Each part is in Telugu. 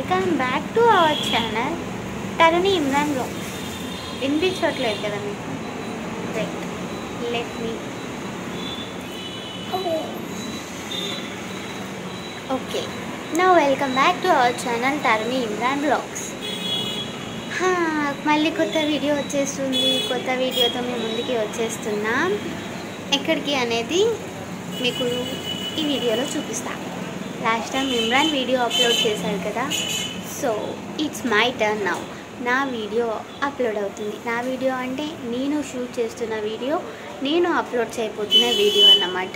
welcome back to our channel Taruni Imran blog వినిపించట్లేదు కదా మీకు రైట్ లెట్ మీ ఓకే నా welcome back to our channel Taruni Imran blogs మళ్ళీ కొత్త వీడియో వచ్చేస్తుంది కొత్త వీడియోతో మేము ముందుకి వచ్చేస్తున్నాం ఎక్కడికి అనేది మీకు ఈ వీడియోలో చూపిస్తా last time Imran video upload చేశాడు కదా so it's my turn now నా వీడియో అప్లోడ్ అవుతుంది నా వీడియో అంటే నేను షూట్ చేస్తున్న వీడియో నేను అప్లోడ్ చేయబోతున్న వీడియో అన్నమాట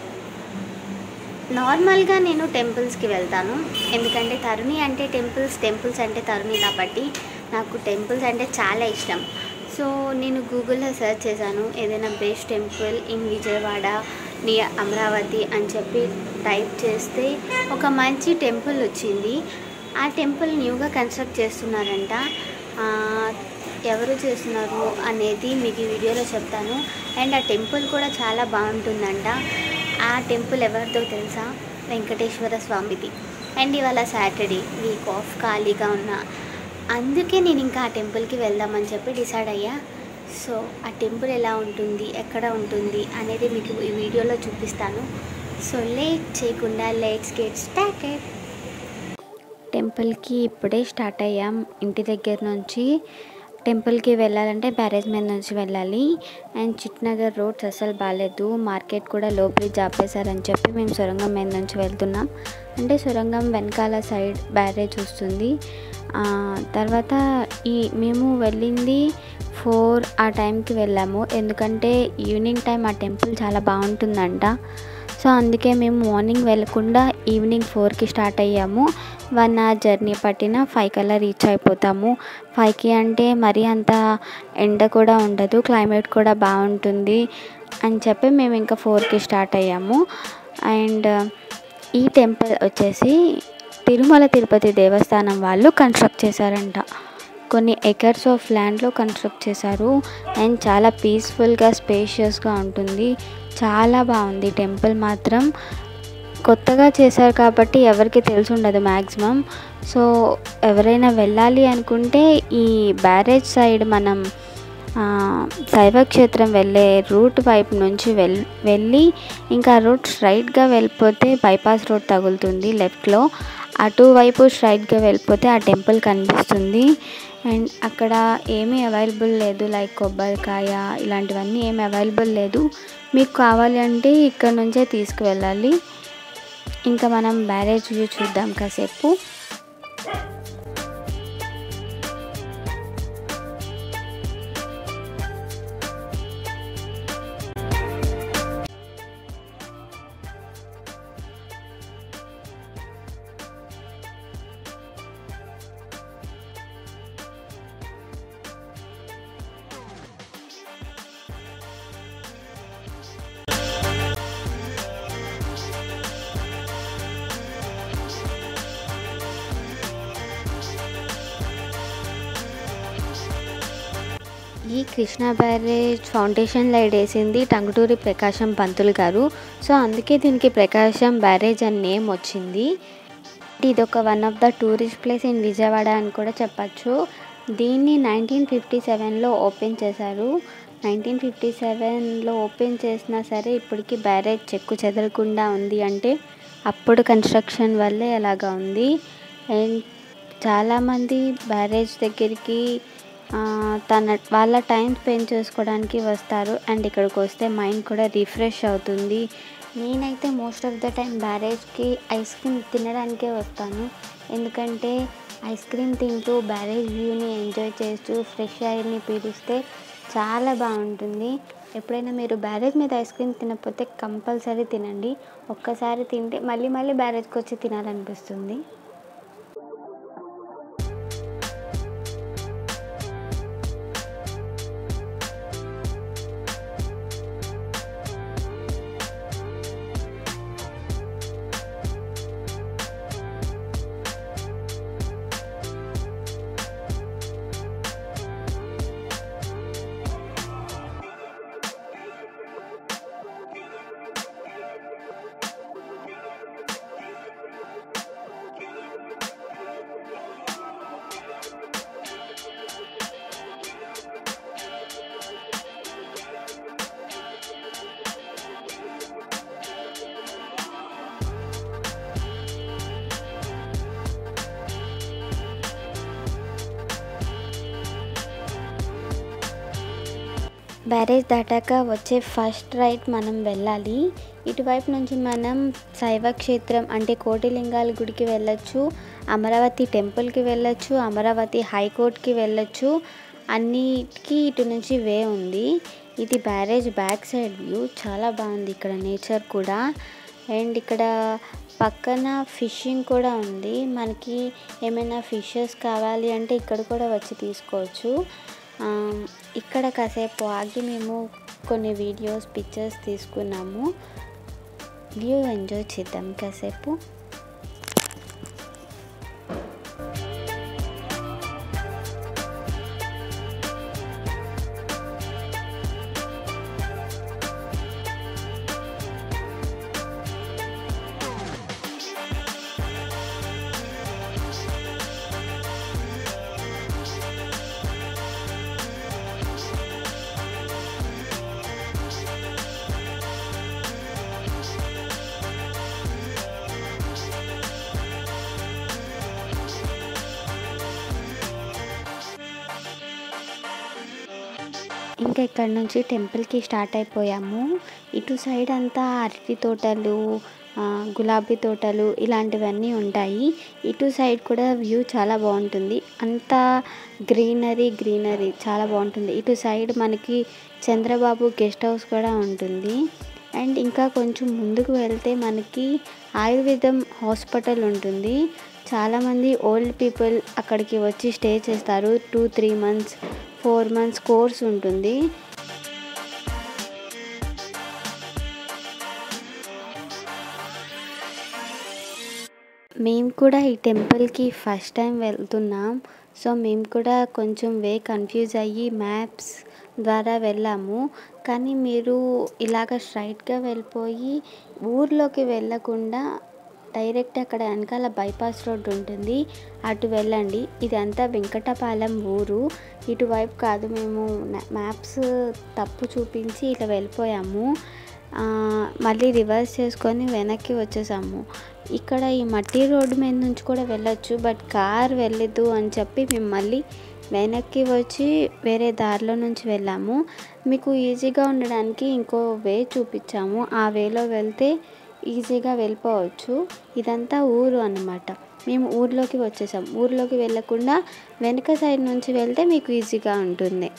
నార్మల్గా నేను టెంపుల్స్కి వెళ్తాను ఎందుకంటే తరుణి అంటే టెంపుల్స్ టెంపుల్స్ అంటే తరుణి కాబట్టి నాకు టెంపుల్స్ అంటే చాలా ఇష్టం సో నేను గూగుల్లో సెర్చ్ చేశాను ఏదైనా best temple in Vijayawada near Amaravati అని చెప్పి టైప్ చేస్తే ఒక మంచి టెంపుల్ వచ్చింది ఆ టెంపుల్ న్యూగా కన్స్ట్రక్ట్ చేస్తున్నారంట ఆ, ఎవరు చేస్తున్నారు అనేది మీకు ఈ వీడియోలో చెప్తాను అండ్ ఆ టెంపుల్ కూడా చాలా బాగుంటుందంట ఆ టెంపుల్ ఎవరిదో తెలుసా వెంకటేశ్వర స్వామిది అండ్ ఇవాళ సాటర్డే వీక్ ఆఫ్ ఖాళీగా ఉన్నా అందుకే నేను ఇంకా ఆ టెంపుల్కి వెళ్దామని చెప్పి డిసైడ్ అయ్యా సో ఆ టెంపుల్ ఎలా ఉంటుంది ఎక్కడ ఉంటుంది అనేది మీకు ఈ వీడియోలో చూపిస్తాను సో లేట్ చేయకుండా లెట్స్ గెట్ స్టార్టెడ్ టెంపుల్కి ఇప్పుడే స్టార్ట్ అయ్యాం ఇంటి దగ్గర నుంచి టెంపుల్కి వెళ్ళాలంటే బ్యారేజ్ మీద నుంచి వెళ్ళాలి అండ్ చిట్నగర్ రోడ్స్ అసలు బాగాలేదు మార్కెట్ కూడా లో బ్రిడ్జ్ ఆపేశారని చెప్పి మేము సొరంగం మీద నుంచి వెళ్తున్నాం అంటే సొరంగం వెనకాల సైడ్ బ్యారేజ్ వస్తుంది ఆ, తర్వాత ఈ మేము వెళ్ళింది ఫోర్ ఆ టైంకి వెళ్ళాము ఎందుకంటే ఈవినింగ్ టైం ఆ టెంపుల్ చాలా బాగుంటుందంట సో అందుకే మేము మార్నింగ్ వెళ్ళకుండా ఈవినింగ్ ఫోర్కి స్టార్ట్ అయ్యాము వన్ అవర్ జర్నీ పట్టిన ఫైవ్ కల్లా రీచ్ అయిపోతాము ఫైవ్కి అంటే మరీ అంత ఎండ కూడా ఉండదు క్లైమేట్ కూడా బాగుంటుంది అని చెప్పి మేము ఇంకా ఫోర్కి స్టార్ట్ అయ్యాము అండ్ ఈ టెంపుల్ వచ్చేసి తిరుమల తిరుపతి దేవస్థానం వాళ్ళు కన్స్ట్రక్ట్ చేశారంట కొన్ని ఎకర్స్ ఆఫ్ ల్యాండ్లో కన్స్ట్రక్ట్ చేశారు అండ్ చాలా పీస్ఫుల్గా స్పేషియస్గా ఉంటుంది చాలా బాగుంది టెంపుల్ మాత్రం కొత్తగా చేశారు కాబట్టి ఎవరికి తెలిసి ఉండదు మ్యాక్సిమం సో ఎవరైనా వెళ్ళాలి అనుకుంటే ఈ బ్యారేజ్ సైడ్ మనం ఆ, శైవక్షేత్రం వెళ్ళే రూట్ వైపు నుంచి వెల్ వెళ్ళి ఇంకా రూట్ స్ట్రైట్గా వెళ్ళిపోతే బైపాస్ రోడ్ తగులుతుంది లెఫ్ట్లో అటువైపు స్ట్రైట్గా వెళ్ళిపోతే ఆ టెంపుల్ కనిపిస్తుంది అండ్ అక్కడ ఏమీ అవైలబుల్ లేదు లైక్ కొబ్బరికాయ ఇలాంటివన్నీ ఏమి అవైలబుల్ లేదు మీకు కావాలి అంటే ఇక్కడ నుంచే తీసుకువెళ్ళాలి ఇంకా మనం బ్యారేజ్ వ్యూ చూద్దాం కాసేపు ఈ కృష్ణ బ్యారేజ్ ఫౌండేషన్ లైట్ వేసింది టంగుటూరి ప్రకాశం పంతులు గారు సో అందుకే దీనికి ప్రకాశం బ్యారేజ్ అని నేమ్ వచ్చింది ఇది ఒక one of the tourist place in Vijayawada అని కూడా చెప్పచ్చు దీన్ని నైన్టీన్ ఫిఫ్టీ సెవెన్లో ఓపెన్ చేశారు నైన్టీన్ ఫిఫ్టీ సెవెన్లో ఓపెన్ చేసినా సరే ఇప్పటికి బ్యారేజ్ చెక్కు చెదరకుండా ఉంది అంటే అప్పుడు కన్స్ట్రక్షన్ వల్లే అలాగా ఉంది అండ్ చాలామంది బ్యారేజ్ దగ్గరికి ఆ, తన వాళ్ళ టైం స్పెండ్ చేసుకోవడానికి వస్తారు అండ్ ఇక్కడికి వస్తే మైండ్ కూడా రిఫ్రెష్ అవుతుంది నేనైతే మోస్ట్ ఆఫ్ ద టైం బ్యారేజ్కి ఐస్ క్రీమ్ తినడానికే వస్తాను ఎందుకంటే ఐస్ క్రీమ్ తింటూ బ్యారేజ్ వ్యూని ఎంజాయ్ చేస్తూ ఫ్రెష్ ఎయిర్ని పీలిస్తే చాలా బాగుంటుంది ఎప్పుడైనా మీరు బ్యారేజ్ మీద ఐస్ క్రీమ్ తినకపోతే కంపల్సరీ తినండి ఒక్కసారి తింటే మళ్ళీ మళ్ళీ బ్యారేజ్కి వచ్చి తినాలనిపిస్తుంది బ్యారేజ్ దాటాక వచ్చే ఫస్ట్ రైట్ మనం వెళ్ళాలి ఇటువైపు నుంచి మనం శైవ క్షేత్రం అంటే కోటిలింగాల గుడికి వెళ్ళొచ్చు అమరావతి టెంపుల్కి వెళ్ళొచ్చు అమరావతి హైకోర్టుకి వెళ్ళొచ్చు అన్నిటికీ ఇటు నుంచి వే ఉంది ఇది బ్యారేజ్ బ్యాక్ సైడ్ వ్యూ చాలా బాగుంది ఇక్కడ నేచర్ కూడా అండ్ ఇక్కడ పక్కన ఫిషింగ్ కూడా ఉంది మనకి ఏమైనా ఫిషెస్ కావాలి అంటే ఇక్కడ కూడా వచ్చి తీసుకోవచ్చు ఆ, ఇక్కడ కాసేపు ఆగి మేము కొన్ని వీడియోస్ పిక్చర్స్ తీసుకున్నాము వ్యూ ఎంజాయ్ చేద్దాం కాసేపు ఇంకా ఇక్కడ నుంచి టెంపుల్కి స్టార్ట్ అయిపోయాము ఇటు సైడ్ అంతా అరటి తోటలు ఆ, గులాబీ తోటలు ఇలాంటివన్నీ ఉంటాయి ఇటు సైడ్ కూడా వ్యూ చాలా బాగుంటుంది అంతా గ్రీనరీ గ్రీనరీ చాలా బాగుంటుంది ఇటు సైడ్ మనకి చంద్రబాబు గెస్ట్ హౌస్ కూడా ఉంటుంది అండ్ ఇంకా కొంచెం ముందుకు వెళ్తే మనకి ఆయుర్వేదం హాస్పిటల్ ఉంటుంది చాలామంది ఓల్డ్ పీపుల్ అక్కడికి వచ్చి స్టే చేస్తారు two three months four months course ఉంటుంది మేము కూడా ఈ టెంపుల్కి ఫస్ట్ టైం వెళ్తున్నాం సో మేము కూడా కొంచెం వే కన్ఫ్యూజ్ అయ్యి మ్యాప్స్ ద్వారా వెళ్ళాము కానీ మీరు ఇలాగ స్ట్రైట్గా వెళ్ళిపోయి ఊర్లోకి వెళ్ళకుండా డైరెక్ట్ అక్కడ వెనకాల బైపాస్ రోడ్ ఉంటుంది అటు వెళ్ళండి ఇదంతా వెంకటపాలెం ఊరు ఇటువైపు కాదు మేము మ్యాప్స్ తప్పు చూపించి ఇట్లా వెళ్ళిపోయాము ఆ, మళ్ళీ రివర్స్ చేసుకొని వెనక్కి వచ్చేసాము ఇక్కడ ఈ మట్టి రోడ్డు మీద నుంచి కూడా వెళ్ళొచ్చు బట్ కార్ వెళ్ళదు అని చెప్పి మేము మళ్ళీ వెనక్కి వచ్చి వేరే దారిలో నుంచి వెళ్ళాము మీకు ఈజీగా ఉండడానికి ఇంకో వే చూపించాము ఆ వేలో వెళ్తే ఈజీగా వెళ్ళిపోవచ్చు ఇదంతా ఊరు అన్నమాట మేము ఊర్లోకి వచ్చేసాం ఊర్లోకి వెళ్ళకుండా వెనక సైడ్ నుంచి వెళ్తే మీకు ఈజీగా ఉంటుంది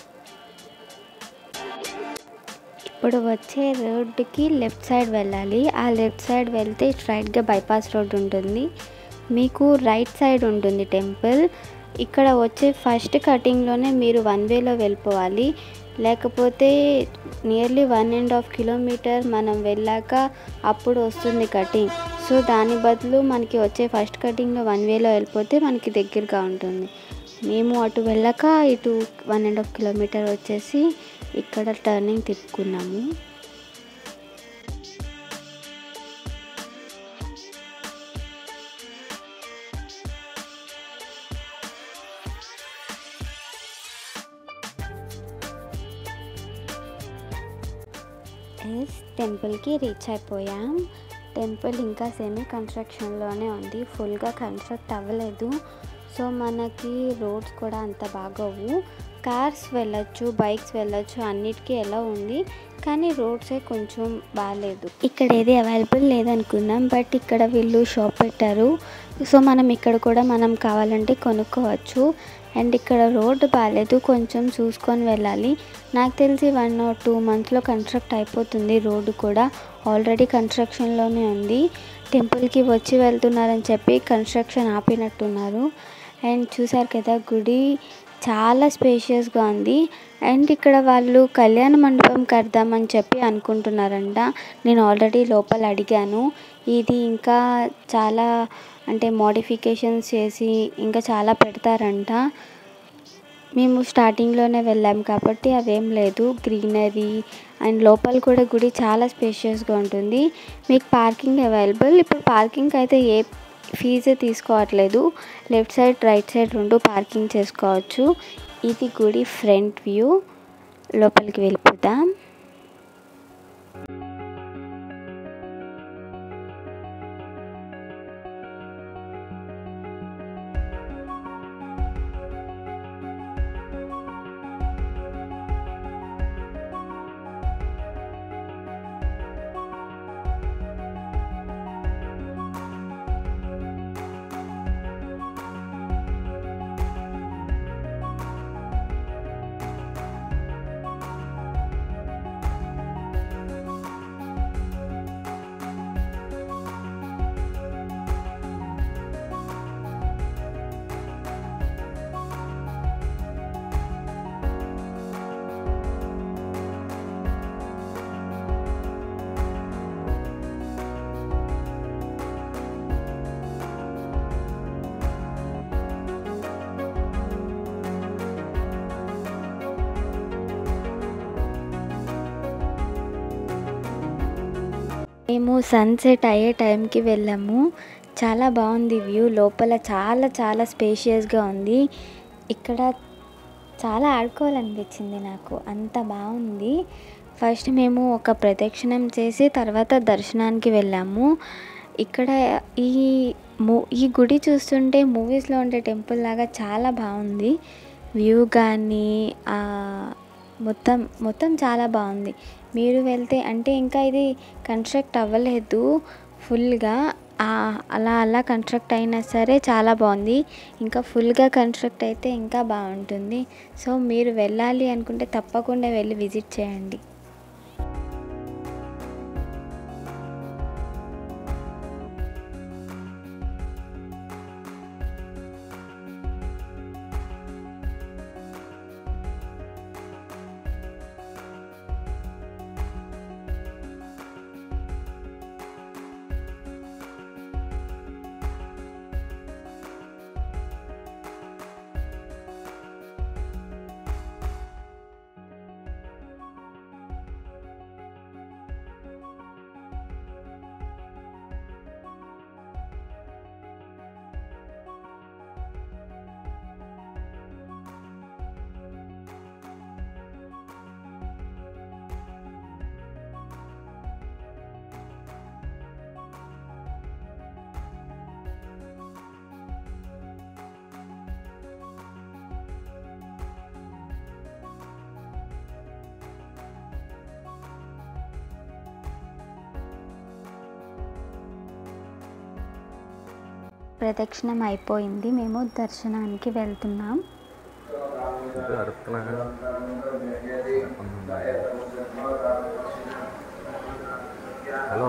ఇప్పుడు వచ్చే రోడ్డుకి లెఫ్ట్ సైడ్ వెళ్ళాలి ఆ లెఫ్ట్ సైడ్ వెళ్తే స్ట్రైట్గా బైపాస్ రోడ్ ఉంటుంది మీకు రైట్ సైడ్ ఉంటుంది టెంపుల్ ఇక్కడ వచ్చే ఫస్ట్ కటింగ్లోనే మీరు వన్ వేలో వెళ్ళిపోవాలి లేకపోతే nearly one and half kilometre మనం వెళ్ళాక అప్పుడు వస్తుంది కటింగ్ సో దాని బదులు మనకి వచ్చే ఫస్ట్ కటింగ్లో వన్ వేలో వెళ్ళిపోతే మనకి దగ్గరగా ఉంటుంది మేము అటు వెళ్ళాక ఇటు వన్ అండ్ హాఫ్ కిలోమీటర్ వచ్చేసి ఇక్కడ టర్నింగ్ తిప్పుకున్నాము ఎస్ టెంపుల్కి రీచ్ అయిపోయాం టెంపుల్ ఇంకా సెమీ కన్స్ట్రక్షన్లోనే ఉంది ఫుల్గా కన్స్ట్రక్ట్ అవ్వలేదు సో మనకి రోడ్స్ కూడా అంత బాగోవు కార్స్ వెళ్ళొచ్చు బైక్స్ వెళ్ళొచ్చు అన్నిటికీ ఎలా ఉంది కానీ రోడ్సే కొంచెం బాగాలేదు ఇక్కడ ఏది అవైలబుల్ లేదనుకున్నాం బట్ ఇక్కడ వీళ్ళు షాప్ పెట్టారు సో మనం ఇక్కడ కూడా మనం కావాలంటే కొనుక్కోవచ్చు అండ్ ఇక్కడ రోడ్డు బాగాలేదు కొంచెం చూసుకొని వెళ్ళాలి నాకు తెలిసి వన్ ఆర్ టూ మంత్స్లో కన్స్ట్రక్ట్ అయిపోతుంది రోడ్డు కూడా ఆల్రెడీ కన్స్ట్రక్షన్లోనే ఉంది టెంపుల్కి వచ్చి వెళ్తున్నారని చెప్పి కన్స్ట్రక్షన్ ఆపినట్టున్నారు అండ్ చూసారు కదా గుడి చాలా స్పేషియస్గా ఉంది అండ్ ఇక్కడ వాళ్ళు కళ్యాణ మండపం కడదామని చెప్పి అనుకుంటున్నారంట నేను ఆల్రెడీ లోపల అడిగాను ఇది ఇంకా చాలా అంటే మోడిఫికేషన్స్ చేసి ఇంకా చాలా పెడతారంట మేము స్టార్టింగ్లోనే వెళ్ళాం కాబట్టి అవేం లేదు గ్రీనరీ అండ్ లోపల కూడా గుడి చాలా స్పేషియస్గా ఉంటుంది మీకు పార్కింగ్ అవైలబుల్ ఇప్పుడు పార్కింగ్ అయితే ఏ ఫీజు తీసుకోవట్లేదు లెఫ్ట్ సైడ్ రైట్ సైడ్ రెండు పార్కింగ్ చేసుకోవచ్చు ఇది గుడి ఫ్రంట్ వ్యూ లోపలికి వెళ్ళిపోదాం మేము సన్సెట్ అయ్యే టైంకి వెళ్ళాము చాలా బాగుంది వ్యూ లోపల చాలా చాలా స్పేషియస్గా ఉంది ఇక్కడ చాలా ఆడుకోవాలనిపించింది నాకు అంత బాగుంది ఫస్ట్ మేము ఒక ప్రదక్షిణం చేసి తర్వాత దర్శనానికి వెళ్ళాము ఇక్కడ ఈ మూ ఈ గుడి చూస్తుంటే మూవీస్లో ఉండే టెంపుల్ లాగా చాలా బాగుంది వ్యూ కానీ మొత్తం మొత్తం చాలా బాగుంది మీరు వెళ్తే అంటే ఇంకా ఇది కన్స్ట్రక్ట్ అవ్వలేదు ఫుల్గా అలా అలా కన్స్ట్రక్ట్ అయినా సరే చాలా బాగుంది ఇంకా ఫుల్గా కన్స్ట్రక్ట్ అయితే ఇంకా బాగుంటుంది సో మీరు వెళ్ళాలి అనుకుంటే తప్పకుండా వెళ్ళి విజిట్ చేయండి ప్రదక్షిణం అయిపోయింది మేము దర్శనానికి వెళ్తున్నాం హలో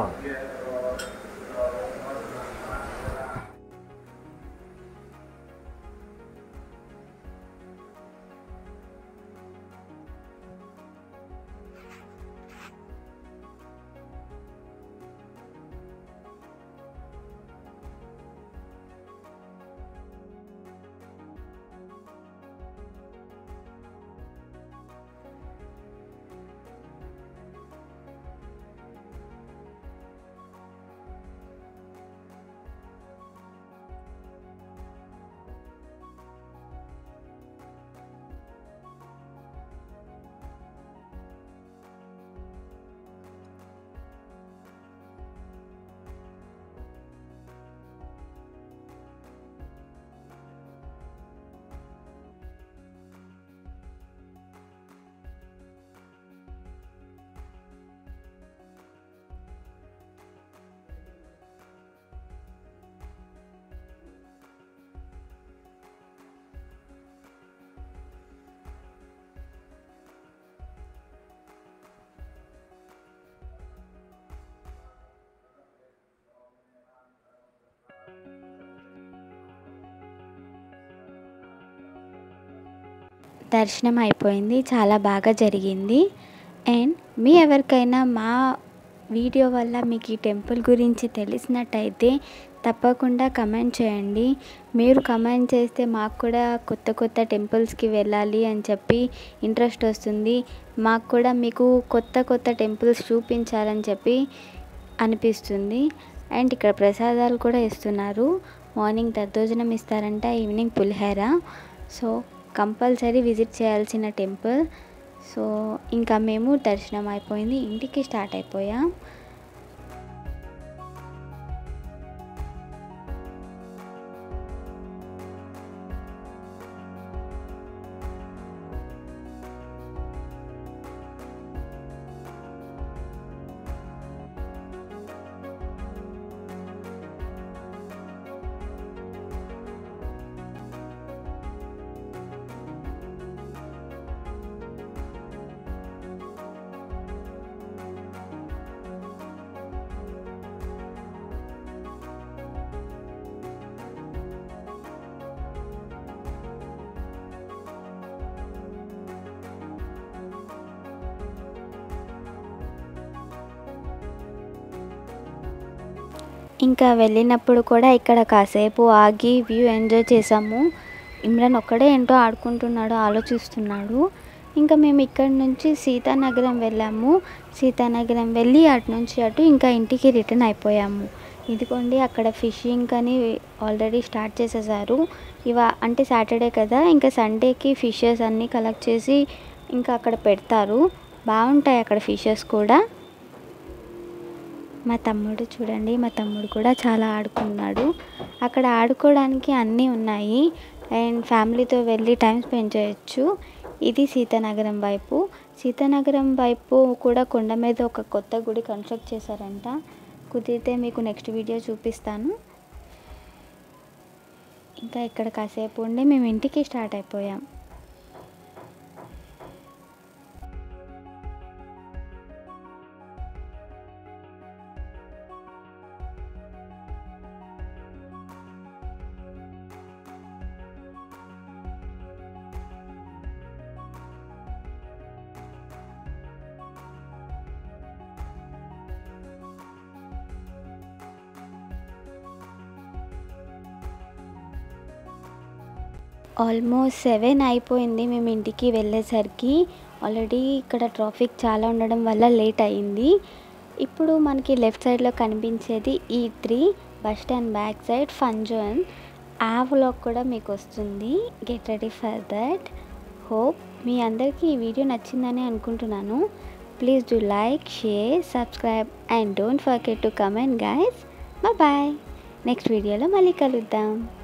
దర్శనం అయిపోయింది చాలా బాగా జరిగింది అండ్ మీ ఎవరికైనా మా వీడియో వల్ల మీకు ఈ టెంపుల్ గురించి తెలిసినట్టయితే తప్పకుండా కమెంట్ చేయండి మీరు కమెంట్ చేస్తే మాకు కూడా కొత్త కొత్త టెంపుల్స్కి వెళ్ళాలి అని చెప్పి ఇంట్రెస్ట్ వస్తుంది మాకు కూడా మీకు కొత్త కొత్త టెంపుల్స్ చూపించాలని చెప్పి అనిపిస్తుంది అండ్ ఇక్కడ ప్రసాదాలు కూడా ఇస్తున్నారు మార్నింగ్ దద్దోజనం ఇస్తారంట ఈవినింగ్ పులిహోర సో కంపల్సరీ విజిట్ చేయాల్సిన టెంపుల్ సో ఇంకా మేము దర్శనం అయిపోయింది ఇంటికి స్టార్ట్ అయిపోయాం ఇంకా వెళ్ళినప్పుడు కూడా ఇక్కడ కాసేపు ఆగి వ్యూ ఎంజాయ్ చేసాము ఇమ్రాన్ ఒక్కడే ఏంటో ఆడుకుంటున్నాడు ఆలోచిస్తున్నాడు ఇంకా మేము ఇక్కడ నుంచి సీతానగరం వెళ్ళాము సీతానగరం వెళ్ళి అటు నుంచి అటు ఇంకా ఇంటికి రిటర్న్ అయిపోయాము ఇదిగోండి అక్కడ ఫిషింగ్ అని ఆల్రెడీ స్టార్ట్ చేసేసారు ఇవా అంటే సాటర్డే కదా ఇంకా సండేకి ఫిషెస్ అన్నీ కలెక్ట్ చేసి ఇంకా అక్కడ పెడతారు బాగుంటాయి అక్కడ ఫిషెస్ కూడా మా తమ్ముడు చూడండి మా తమ్ముడు కూడా చాలా ఆడుకున్నాడు అక్కడ ఆడుకోవడానికి అన్నీ ఉన్నాయి అండ్ ఫ్యామిలీతో వెళ్ళి టైం స్పెండ్ చేయొచ్చు ఇది సీతానగరం వైపు సీతానగరం వైపు కూడా కొండ మీద ఒక కొత్త గుడి కన్స్ట్రక్ట్ చేశారంట కుదిరితే మీకు నెక్స్ట్ వీడియో చూపిస్తాను ఇంకా ఇక్కడ కాసేపు ఉండి మేము ఇంటికి స్టార్ట్ అయిపోయాం ఆల్మోస్ట్ సెవెన్ అయిపోయింది మేము ఇంటికి వెళ్ళేసరికి ఆల్రెడీ ఇక్కడ ట్రాఫిక్ చాలా ఉండడం వల్ల లేట్ అయింది ఇప్పుడు మనకి లెఫ్ట్ సైడ్లో కనిపించేది ఈ three bus stand back side fun zone ఆ వ్లాగ్ కూడా మీకు వస్తుంది get ready for that hope మీ అందరికీ ఈ వీడియో నచ్చిందని అనుకుంటున్నాను please do like share subscribe and don't forget to comment guys bye next వీడియోలో మళ్ళీ కలుద్దాం